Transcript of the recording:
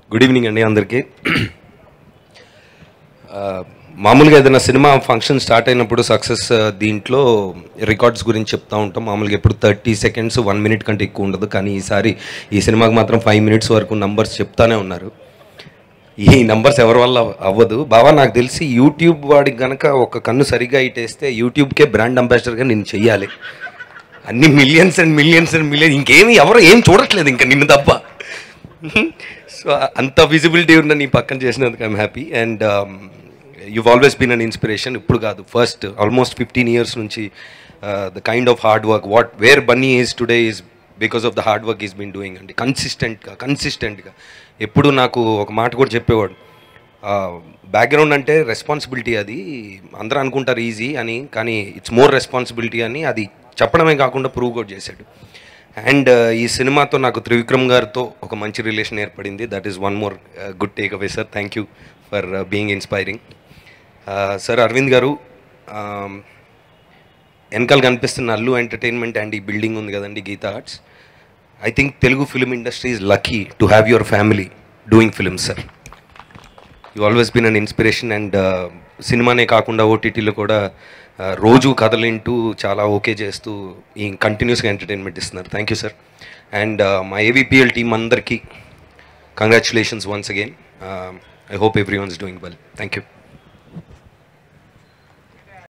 good evening అండి అందరికీ ఆ, మామూలుగా ఏదైనా సినిమా ఫంక్షన్ స్టార్ట్ అయినప్పుడు సక్సెస్ దీంట్లో రికార్డ్స్ గురించి చెప్తా ఉంటాం మామూలుగా ఎప్పుడు థర్టీ సెకండ్స్ వన్ మినిట్ కంటే ఎక్కువ ఉండదు కానీ ఈసారి ఈ సినిమాకి మాత్రం ఫైవ్ మినిట్స్ వరకు నంబర్స్ చెప్తానే ఉన్నారు ఈ నంబర్స్ ఎవరి వల్ల అవ్వదు బావా నాకు తెలిసి యూట్యూబ్ వాడికి గనక ఒక కన్ను సరిగా ఇటేస్తే యూట్యూబ్కే బ్రాండ్ అంబాసిడర్గా నేను చెయ్యాలి అన్ని millions and millions and million ఇంకేమి ఎవరు ఏం చూడట్లేదు ఇంకా నిన్ను తప్ప సో అంత విజిబిలిటీ ఉన్న నీ పక్కన చేసినందుకు I'm happy and you always been an inspiration ఇప్పుడు కాదు ఫస్ట్ ఆల్మోస్ట్ ఫిఫ్టీన్ ఇయర్స్ నుంచి the kind of hard work what where Bunny is today is because of the hard work is been doing అండి కన్సిస్టెంట్గా కన్సిస్టెంట్గా ఎప్పుడు నాకు ఒక మాట కూడా చెప్పేవాడు బ్యాక్గ్రౌండ్ అంటే రెస్పాన్సిబిలిటీ అది అందరూ అనుకుంటారు ఈజీ అని కానీ ఇట్స్ మోర్ రెస్పాన్సిబిలిటీ అని అది చెప్పడమే కాకుండా ప్రూవ్ కూడా చేశాడు అండ్ ఈ సినిమాతో నాకు త్రివిక్రమ్ గారితో ఒక మంచి రిలేషన్ ఏర్పడింది that is one more good take away sir thank you for being inspiring sir Aravind garu um, వెనకాల కనిపిస్తున్న అల్లు ఎంటర్టైన్మెంట్ అండ్ ఈ బిల్డింగ్ ఉంది కదండి Geetha Arts I think Telugu film industry is lucky to have your family doing films sir you always been an inspiration and సినిమానే కాకుండా ఓటీటీలో కూడా uh, రోజు కథలింటూ చాలా ఓకే చేస్తూ ఈ కంటిన్యూస్గా ఎంటర్టైన్మెంట్ ఇస్తున్నారు థ్యాంక్ యూ సార్ అండ్ మా ఏవిపిఎల్ టీమ్ అందరికీ congratulations once again I hope every one's doing well thank you